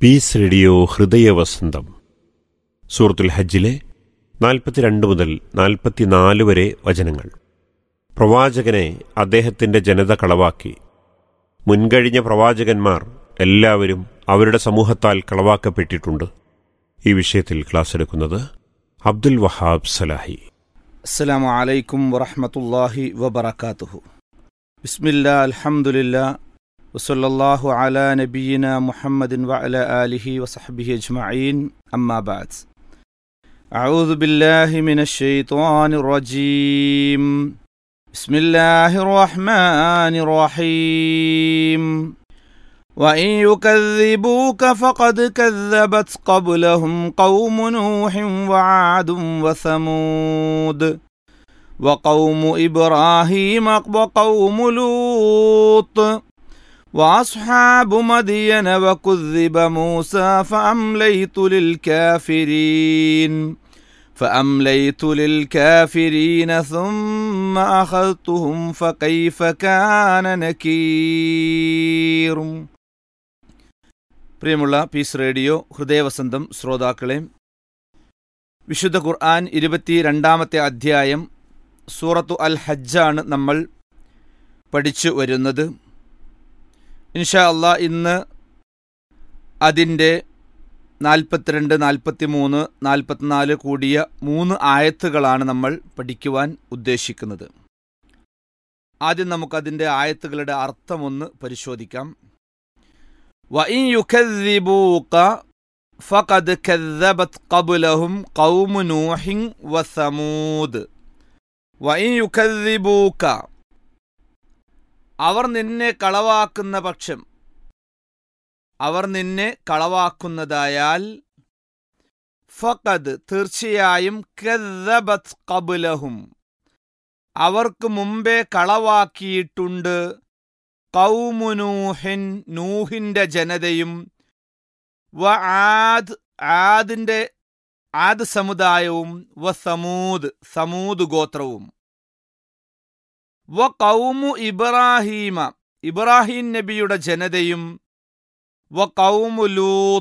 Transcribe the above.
piece radio ഹൃദയവസന്തം സൂറത്തുൽ ഹജ്ജിലെ നാൽപ്പത്തിരണ്ട് മുതൽ നാൽപ്പത്തിനാല് വരെ വചനങ്ങൾ പ്രവാചകനെ അദ്ദേഹത്തിന്റെ ജനത കളവാക്കി മുൻകഴിഞ്ഞ പ്രവാചകന്മാർ എല്ലാവരും അവരുടെ സമൂഹത്താൽ കളവാക്കപ്പെട്ടിട്ടുണ്ട് ഈ വിഷയത്തിൽ ക്ലാസ് എടുക്കുന്നത് അബ്ദുൽ വഹാബ് സലാഹി السلام عليكم ورحمة الله وبركاته بسم الله الحمد لله وصلى الله على نبينا محمد وعلى آله وصحبه أجمعين أما بعد أعوذ بالله من الشيطان الرجيم بسم الله الرحمن الرحيم وإن يكذبوك فقد كذبت قبلهم قوم نوح وعاد وثمود وقوم إبراهيم وقوم لوط وأصحاب مدين وكذب موسى فأمليت للكافرين فأمليت للكافرين ثم أخذتهم فكيف كان نكير പ്രിയമുള്ള പീസ് റേഡിയോ ഹൃദയവസന്തം ശ്രോതാക്കളെ വിശുദ്ധ ഖുർആൻ ഇരുപത്തി രണ്ടാമത്തെ അധ്യായം സൂറത്തു അൽ ഹജ്ജാണ് നമ്മൾ പഠിച്ചു വരുന്നത് ഇൻഷാ അള്ളാ ഇന്ന് അതിൻ്റെ നാൽപ്പത്തിരണ്ട് നാൽപ്പത്തി മൂന്ന് നാൽപ്പത്തിനാല് കൂടിയ മൂന്ന് ആയത്തുകളാണ് നമ്മൾ പഠിക്കുവാൻ ഉദ്ദേശിക്കുന്നത് ആദ്യം നമുക്കതിൻ്റെ ആയത്തുകളുടെ അർത്ഥമൊന്ന് പരിശോധിക്കാം وإن يكذبوك فقد كذبت قبلهم قوم نوح وثمود وإن يكذبوك അവർ നിന്നെ കളവാക്കുന്ന പക്ഷം അവർ നിന്നെ കളവാക്കുന്നതായാൽ ഫഖദ് തീർച്ചയായും കദ്ദബത് ഖബുലഹും അവർക്ക് മുമ്പേ കളവാക്കിയിട്ടുണ്ട് കൗമുനൂഹിൻ നൂഹിന്റെ ജനതയും വ ആദ് ആദിന്റെ ആദ് സമുദായവും വ സമൂദ് സമൂദ് ഗോത്രവും വ കൗമു ഇബ്രാഹീമ ഇബ്രാഹിം നബിയുടെ ജനതയും വ കൗമു ലൂത്ത്